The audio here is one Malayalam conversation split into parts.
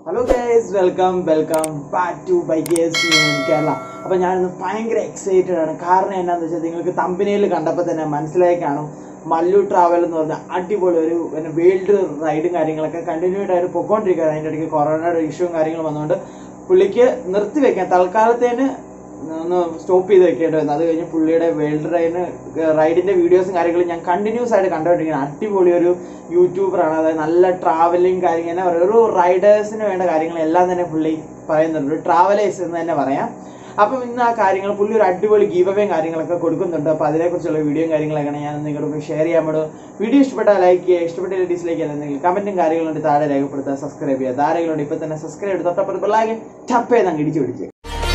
hello guys welcome welcome back to bikers Kerala അപ്പോൾ ഞാനിന്ന് ഭയങ്കര എക്സൈറ്റഡ് ആണ് കാരണം എന്നാന്ന് വെച്ചാൽ നിങ്ങൾക്ക് തമ്പനിയിൽ കണ്ടപ്പോൾ തന്നെ മനസ്സിലായി കാണും മല്ലു ട്രാവൽ എന്ന് പറഞ്ഞ അടിപൊളി ഒരു പിന്നെ വേൾഡ് റൈഡും കാര്യങ്ങളൊക്കെ കണ്ടിന്യൂഡ് ആയിട്ട് പൊക്കോണ്ടിരിക്കുകയാണ് അതിൻ്റെ ഇടയ്ക്ക് കൊറോണയുടെ ഇഷ്യൂവും കാര്യങ്ങളും വന്നുകൊണ്ട് പുള്ളിക്ക് നിർത്തിവെക്കാൻ തൽക്കാലത്തേന് ഒന്ന് സ്റ്റോപ്പ് ചെയ്ത് വെക്കേണ്ടി വന്നു അത് കഴിഞ്ഞ് പുള്ളിയുടെ വേൾഡ് റൈഡിന് റൈഡിന്റെ വീഡിയോസും കാര്യങ്ങളും ഞാൻ കണ്ടിന്യൂസ് ആയിട്ട് കണ്ടുകൊണ്ടിരിക്കുന്നത് അടിപൊളി ഒരു യൂട്യൂബറാണ് അതായത് നല്ല ട്രാവലിംഗ് കാര്യങ്ങൾ എന്നാ പറയുക ഒരു റൈഡേഴ്സിന് വേണ്ട കാര്യങ്ങളെല്ലാം തന്നെ പുള്ളി പറയുന്നുണ്ട് ട്രാവലേഴ്സ് എന്ന് തന്നെ പറയാം അപ്പം ഇന്ന് ആ കാര്യങ്ങൾ പുള്ളി ഒരു അടിപൊളി ഗീവവേയും കാര്യങ്ങളൊക്കെ കൊടുക്കുന്നുണ്ട് അപ്പോൾ അതിനെക്കുറിച്ചുള്ള വീഡിയോയും കാര്യങ്ങളൊക്കെയാണ് ഞാൻ നിങ്ങളോട് ഷെയർ ചെയ്യാൻ പറ്റും വീഡിയോ ഇഷ്ടപ്പെട്ടാൽ ലൈക്ക് ചെയ്യുക ഇഷ്ടപ്പെട്ടില്ല ഡിസ്ലൈക്ക് ചെയ്യാൻ എന്തെങ്കിലും കമന്റും കാര്യങ്ങളുണ്ട് താഴെ രേഖപ്പെടുത്തുക സബ്സ്ക്രൈബ് ചെയ്യുക താരങ്ങളുണ്ട് ഇപ്പം തന്നെ സബ്സ്ക്രൈബ് ചെയ്ത് തൊട്ടപ്പുറത്ത് പിള്ളേക്ക് ടപ്പ് ചെയ്ത് അങ്ങ് ഇടിച്ചു പിടിച്ച്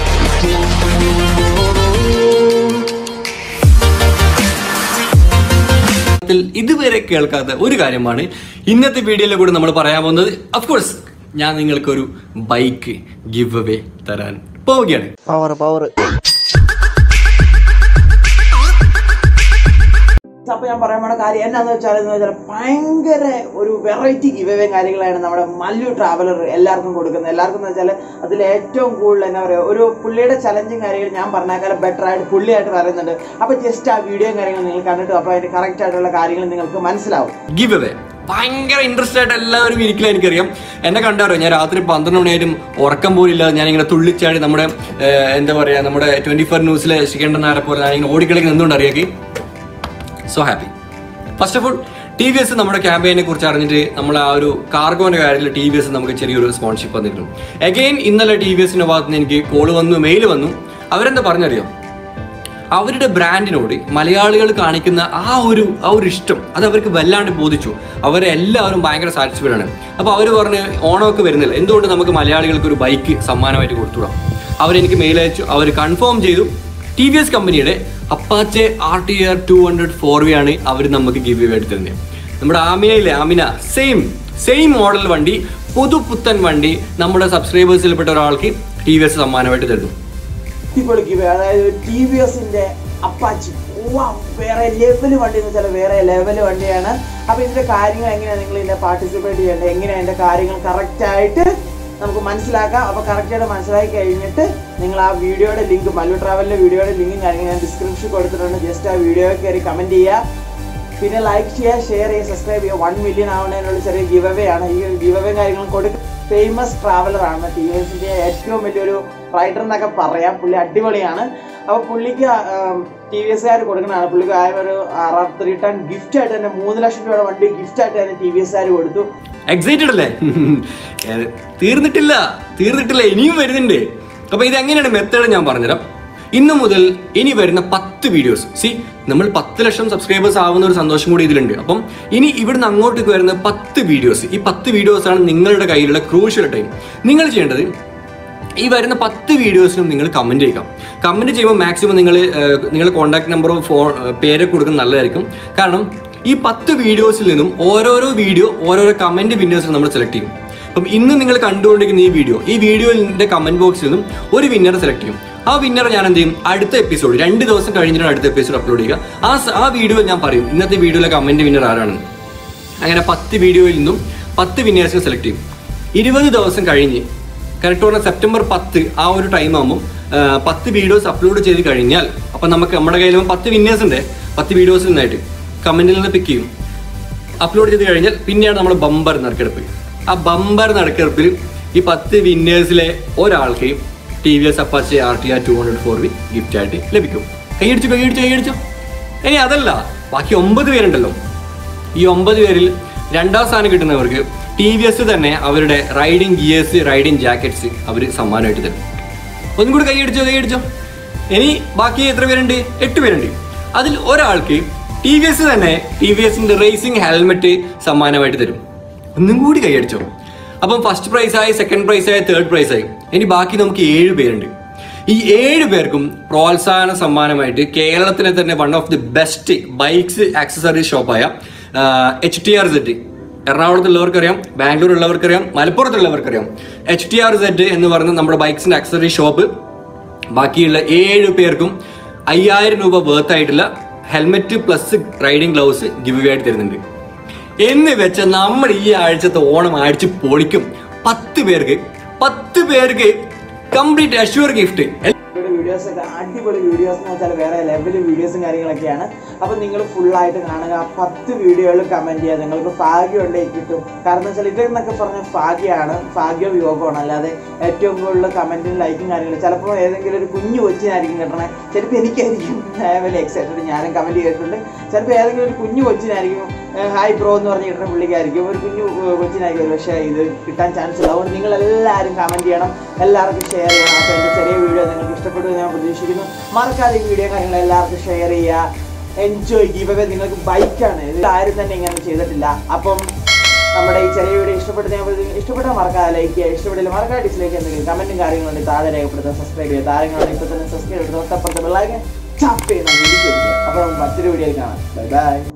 ത്തിൽ ഇതുവരെ കേൾക്കാത്ത ഒരു കാര്യമാണ് ഇന്നത്തെ വീഡിയോയിൽ കൂടെ നമ്മൾ പറയാൻ പോകുന്നത് അഫ്കോഴ്സ് ഞാൻ നിങ്ങൾക്ക് ഒരു ബൈക്ക് ഗിവ് അവേ തരാൻ പോവുകയാണ് പവർ പവർ അപ്പൊ ഞാൻ പറയാൻ പോണ കാര്യം എന്നാന്ന് വെച്ചാൽ എന്ന് വെച്ചാൽ ഭയങ്കര ഒരു വെറൈറ്റി ഗിവേയും കാര്യങ്ങളാണ് നമ്മുടെ മല്ലു ട്രാവലർ എല്ലാവർക്കും കൊടുക്കുന്നത് എല്ലാവർക്കും എന്ന് വെച്ചാൽ അതിൽ ഏറ്റവും കൂടുതൽ എന്നാ പറയുക ഒരു പുള്ളിയുടെ ചലഞ്ചും കാര്യങ്ങൾ ഞാൻ പറഞ്ഞേക്കാളും ബെറ്റർ ആയിട്ട് പുള്ളിയായിട്ട് പറയുന്നുണ്ട് അപ്പൊ ജസ്റ്റ് ആ വീഡിയോയും കാര്യങ്ങളും നിങ്ങൾ കണ്ടിട്ട് അപ്പൊ അതിന്റെ കറക്റ്റ് ആയിട്ടുള്ള കാര്യങ്ങൾ നിങ്ങൾക്ക് മനസ്സിലാവും ഗിവ് അവേ ഭയങ്കര ഇൻട്രസ്റ്റ് ആയിട്ട് എല്ലാവരും ഇരിക്കില്ല എനിക്കറിയാം എന്നെ കണ്ടറിയാം ഞാൻ രാത്രി പന്ത്രണ്ട് മണിയായിട്ടും ഉറക്കം പോലില്ല ഞാൻ ഇങ്ങനെ തുള്ളിച്ചാടി നമ്മുടെ ഏഹ്, എന്താ പറയാ നമ്മുടെ ട്വന്റി ഫോർ ന്യൂസിലെ ശിഖണ്ഡൻ നായരെ പോലെ ഞാൻ ഇങ്ങനെ ഓടിക്കളിക്ക് നിന്നുകൊണ്ട് അറിയാക്കി so happy first of all T V S നമ്മുടെ ക്യാമ്പയിനെ കുറിച്ച് അറിഞ്ഞിട്ട് നമ്മൾ ആ ഒരു കാർഗോന്റെ കാര്യത്തിൽ ടി വി എസ് നമുക്ക് ചെറിയൊരു സ്പോൺഷിപ്പ് വന്നിരുന്നു അഗെയിൻ ഇന്നലെ ടി വി എസിന്റെ ഭാഗത്ത് നിന്ന് എനിക്ക് കോൾ വന്നു മെയിൽ വന്നു അവരെന്താ പറഞ്ഞറിയാം അവരുടെ ബ്രാൻഡിനോട് മലയാളികൾ കാണിക്കുന്ന ആ ഒരു ആ ഒരു ഇഷ്ടം അത് അവർക്ക് വല്ലാണ്ട് ബോധിച്ചു അവരെ എല്ലാവരും ഭയങ്കര സാറ്റിസ്ഫൈഡ് ആണ് അപ്പോൾ അവർ പറഞ്ഞ് ഓണമൊക്കെ വരുന്നില്ല എന്തുകൊണ്ട് നമുക്ക് മലയാളികൾക്ക് ഒരു ബൈക്ക് സമ്മാനമായിട്ട് കൊടുത്തുവിടാം അവരെനിക്ക് മെയിൽ അയച്ചു അവർ കൺഫേം ചെയ്തു ടി വി എസ് കമ്പനിയുടെ Apache R T R two hundred four V ആണ് അവർ നമുക്ക് ഗിവ് ആയിട്ട് തരുന്നത് നമ്മുടെ ആമിനയിലെ ആമിന സെയിം സെയിം മോഡൽ വണ്ടി പുതുപുത്തൻ വണ്ടി നമ്മുടെ സബ്സ്ക്രൈബേഴ്സിൽപ്പെട്ട ഒരാൾക്ക് ടി വി എസ് സമ്മാനമായിട്ട് തരുന്നു അടിപൊളി ഗിവേ അതായത് ടി വി എസിന്റെ അപ്പാച്ചി വാ, വേറെ ലെവൽ വണ്ടി എന്ന് വെച്ചാൽ വേറെ ലെവൽ വണ്ടിയാണ് അപ്പൊ ഇതിന്റെ കാര്യങ്ങൾ എങ്ങനെയാണ് നിങ്ങൾ ഇതിന്റെ പാർട്ടിസിപ്പേറ്റ് ചെയ്യേണ്ടത് എങ്ങനെയാണ് ഇതിന്റെ കാര്യങ്ങൾ കറക്റ്റ് ആയിട്ട് നമുക്ക് മനസ്സിലാക്കാം അപ്പൊ കറക്റ്റ് ആയിട്ട് മനസ്സിലാക്കി കഴിഞ്ഞിട്ട് നിങ്ങൾ ആ വീഡിയോയുടെ ലിങ്ക് മല്ലു ട്രാവലിന്റെ വീഡിയോയുടെ ലിങ്കും കാര്യങ്ങൾ ഞാൻ ഡിസ്ക്രിപ്ഷൻ കൊടുത്തിട്ടുണ്ട് ജസ്റ്റ് ആ വീഡിയോ കയറി കമന്റ് ചെയ്യുക പിന്നെ ലൈക്ക് ചെയ്യുക ഷെയർ ചെയ്യുക സബ്സ്ക്രൈബ് ചെയ്യുക വൺ മില്യൺ ആവുന്നതിനുള്ള ചെറിയ ഗിവ് അവേ ആണ് ഈ ഗിവ് അവേ കാര്യങ്ങളും കൊടുക്കും ഫേമസ് ട്രാവലർ ആണ് ടി വി എസിന്റെ ഏറ്റവും വലിയൊരു റൈഡർ എന്നൊക്കെ പറയാം പുള്ളി അടിപൊളിയാണ് അപ്പൊ പുള്ളിക്ക് ടി വി എസ്കാർ കൊടുക്കുന്നതാണ് പുള്ളിക്ക് ആയ ഒരു റിട്ടേൺ ഗിഫ്റ്റ് ആയിട്ട് തന്നെ മൂന്ന് ലക്ഷം രൂപയുടെ വണ്ടി ഗിഫ്റ്റ് ആയിട്ട് തന്നെ ടി വി എസ്കാർ കൊടുത്തു എക്സൈറ്റഡ് അല്ലേ ഏത്, തീർന്നിട്ടില്ല തീർന്നിട്ടില്ല ഇനിയും വരുന്നുണ്ട് അപ്പൊ ഇത് എങ്ങനെയാണ് മെത്തേഡ് ഞാൻ പറഞ്ഞുതരാം ഇന്നു മുതൽ ഇനി വരുന്ന പത്ത് വീഡിയോസ് സി നമ്മൾ പത്ത് ലക്ഷം സബ്സ്ക്രൈബേഴ്സ് ആവുന്ന ഒരു സന്തോഷം കൂടി ഇതിലുണ്ട് അപ്പം ഇനി ഇവിടുന്ന് അങ്ങോട്ടേക്ക് വരുന്ന പത്ത് വീഡിയോസ് ഈ പത്ത് വീഡിയോസ് ആണ് നിങ്ങളുടെ കയ്യിലുള്ള ക്രൂഷ്യൽ ടൈം നിങ്ങൾ ചെയ്യേണ്ടത് ഈ വരുന്ന പത്ത് വീഡിയോസിനും നിങ്ങൾ കമന്റ് ചെയ്യുക കമന്റ് ചെയ്യുമ്പോൾ മാക്സിമം നിങ്ങൾ നിങ്ങളുടെ കോൺടാക്ട് നമ്പറോ ഫോൺ പേരൊക്കെ കൊടുക്കുന്നത് നല്ലതായിരിക്കും കാരണം ഈ പത്ത് വീഡിയോസിൽ നിന്നും ഓരോരോ വീഡിയോ ഓരോരോ കമന്റ് വിന്നേഴ്സിന് നമ്മൾ സെലക്ട് ചെയ്യും അപ്പം ഇന്ന് നിങ്ങൾ കണ്ടുകൊണ്ടിരിക്കുന്ന ഈ വീഡിയോ ഈ വീഡിയോയുടെ കമന്റ് ബോക്സിൽ നിന്നും ഒരു വിന്നറെ സെലക്ട് ചെയ്യും ആ വിന്നറെ ഞാൻ എന്ത് ചെയ്യും അടുത്ത എപ്പിസോഡ് രണ്ട് ദിവസം കഴിഞ്ഞിട്ടാണ് അടുത്ത എപ്പിസോഡ് അപ്ലോഡ് ചെയ്യുക ആ സ- ആ വീഡിയോ ഞാൻ പറയും ഇന്നത്തെ വീഡിയോയിലെ കമന്റ് വിന്നർ ആരാണെന്ന് അങ്ങനെ പത്ത് വീഡിയോയിൽ നിന്നും പത്ത് വിന്നേഴ്സിനെ സെലക്ട് ചെയ്യും ഇരുപത് ദിവസം കഴിഞ്ഞ് കറക്റ്റ് പറഞ്ഞാൽ സെപ്റ്റംബർ പത്ത് ആ ഒരു ടൈം ആകുമ്പോൾ പത്ത് വീഡിയോസ് അപ്ലോഡ് ചെയ്ത് കഴിഞ്ഞാൽ അപ്പം നമുക്ക് നമ്മുടെ കയ്യിൽ പത്ത് വിന്നേഴ്സ് ഉണ്ട് പത്ത് വീഡിയോസിൽ നിന്നായിട്ട് കമന്റിൽ നിന്ന് പിക്ക് ചെയ്യും അപ്ലോഡ് ചെയ്ത് കഴിഞ്ഞാൽ പിന്നെയാണ് നമ്മൾ ബമ്പർ നറുക്കെടുപ്പ് ആ ബമ്പർ നറുക്കെടുപ്പിൽ ഈ പത്ത് വിന്നേഴ്സിലെ ഒരാൾക്ക് T V S Apache R T R two hundred four V gift ആയിട്ട് ലഭിക്കും കൈയടിച്ചു കൈയടിച്ചു കൈയടിച്ചു ഇനി അതല്ല ബാക്കി ഒമ്പത് പേരുണ്ടല്ലോ ഈ ഒമ്പത് പേരിൽ രണ്ടാം സ്ഥാനം കിട്ടുന്നവർക്ക് ടി വി എസ് തന്നെ അവരുടെ റൈഡിങ് ഗിയേഴ്സ് റൈഡിങ് ജാക്കറ്റ്സ് അവർ സമ്മാനമായിട്ട് തരും ഒന്നും കൂടി കൈയടിച്ചോ കൈയടിച്ചോ ഇനി ബാക്കി എത്ര പേരുണ്ട് എട്ട് പേരുണ്ട് അതിൽ ഒരാൾക്ക് ടി വി എസ് തന്നെ ടി വി എസിന്റെ റേസിംഗ് ഹെൽമെറ്റ് സമ്മാനമായിട്ട് തരും ഒന്നും കൂടി കൈയടിച്ചോ അപ്പം ഫസ്റ്റ് പ്രൈസായി സെക്കൻഡ് പ്രൈസായി തേർഡ് പ്രൈസായി ഇനി ബാക്കി നമുക്ക് ഏഴ് പേരുണ്ട് ഈ ഏഴ് പേർക്കും പ്രോത്സാഹന സമ്മാനമായിട്ട് കേരളത്തിലെ തന്നെ one of the best bikes accessories ഷോപ്പായ എച്ച് ടി ആർ സെറ്റ് എറണാകുളത്തുള്ളവർക്കറിയാം ബാംഗ്ലൂർ ഉള്ളവർക്കറിയാം മലപ്പുറത്തുള്ളവർക്കറിയാം എച്ച് ടി ആർ സെറ്റ് എന്ന് പറയുന്ന നമ്മുടെ ബൈക്സിന്റെ ആക്സസറി ഷോപ്പ് ബാക്കിയുള്ള ഏഴ് പേർക്കും അയ്യായിരം രൂപ വേർത്ത് ആയിട്ടുള്ള helmet plus riding gloves give ആയിട്ട് തരുന്നുണ്ട് എന്ന് വെച്ച നമ്മൾ ഈ ആഴ്ചത്തെ ഓണം അടിച്ച് പൊളിക്കും പത്ത് പേർക്ക് പത്ത് പേർക്ക് കംപ്ലീറ്റ് അഷ്യൂർ ഗിഫ്റ്റ് ഇവിടെ വീഡിയോസ് ഒക്കെ അടിപൊളി വീഡിയോസ് എന്ന് വെച്ചാൽ വേറെ ലെവൽ വീഡിയോസും കാര്യങ്ങളൊക്കെയാണ് അപ്പൊ നിങ്ങൾ ഫുള്ളായിട്ട് കാണുക പത്ത് വീഡിയോകൾ കമന്റ് ചെയ്യുക നിങ്ങൾക്ക് ഭാഗ്യം ഉണ്ടെങ്കിൽ കിട്ടും കാരണം എന്ന് വെച്ചാൽ ഇതെന്നൊക്കെ പറഞ്ഞ ഭാഗ്യമാണ് ഭാഗ്യവും യോഗമാണ് അല്ലാതെ ഏറ്റവും കൂടുതൽ കമന്റും ലൈക്കും കാര്യങ്ങളും ചിലപ്പോൾ ഏതെങ്കിലും ഒരു കുഞ്ഞു കൊച്ചിനായിരിക്കും കിട്ടണേ ചിലപ്പോൾ എനിക്കായിരിക്കും വലിയ എക്സൈറ്റഡ് ഞാനും കമന്റ് ചെയ്തിട്ടുണ്ട് ചിലപ്പോൾ ഏതെങ്കിലും ഒരു കുഞ്ഞു കൊച്ചിനായിരിക്കും ഹായ് ബ്രോ എന്ന് പറഞ്ഞ് കിട്ടുന്ന പുള്ളിക്കായിരിക്കും ഒരു കുഞ്ഞു ഏർ, കൊച്ചിനായിരിക്കും പക്ഷേ ഇത് കിട്ടാൻ ചാൻസ് ഇല്ല അതുകൊണ്ട് നിങ്ങൾ എല്ലാവരും കമന്റ് ചെയ്യണം എല്ലാവർക്കും ഷെയർ ചെയ്യണം അപ്പോൾ എൻ്റെ ചെറിയ വീഡിയോ നിങ്ങൾക്ക് ഇഷ്ടപ്പെട്ടു എന്ന് ഞാൻ പ്രതീക്ഷിക്കുന്നു മറക്കാതെ ഈ വീഡിയോ കാര്യങ്ങൾ എല്ലാവർക്കും ഷെയർ ചെയ്യുക എൻജോയ് ഗീവ് നിങ്ങൾക്ക് ബൈക്കാണ് ഇത് ആരും തന്നെ ഇങ്ങനെ ചെയ്തിട്ടില്ല അപ്പം നമ്മുടെ ഈ ചെറിയ വീഡിയോ ഇഷ്ടപ്പെട്ട് ഞാൻ പ്രതി- ഇഷ്ടപ്പെട്ടാൽ മറക്കാതെ ലൈക്ക് ചെയ്യുക ഇഷ്ടപ്പെട്ടില്ല മറക്കാതെ ഡിസ്ലൈക്ക് എന്തെങ്കിലും കമന്റും കാര്യങ്ങളുണ്ടെങ്കിൽ താഴെ രേഖപ്പെടുത്തുക സബ്സ്ക്രൈബ് ചെയ്യുക താരങ്ങളുണ്ടെങ്കിൽ ഇപ്പോൾ തന്നെ സബ്സ്ക്രൈബ് ചെയ്ത് തൊട്ടപ്പുറത്ത് ബെല്ലൈക്കൻ ചാപ്പ് ചെയ്യുന്ന വീഡിയോ അപ്പോൾ മറ്റൊരു വീഡിയോയിൽ കാണാം ബൈ ബൈ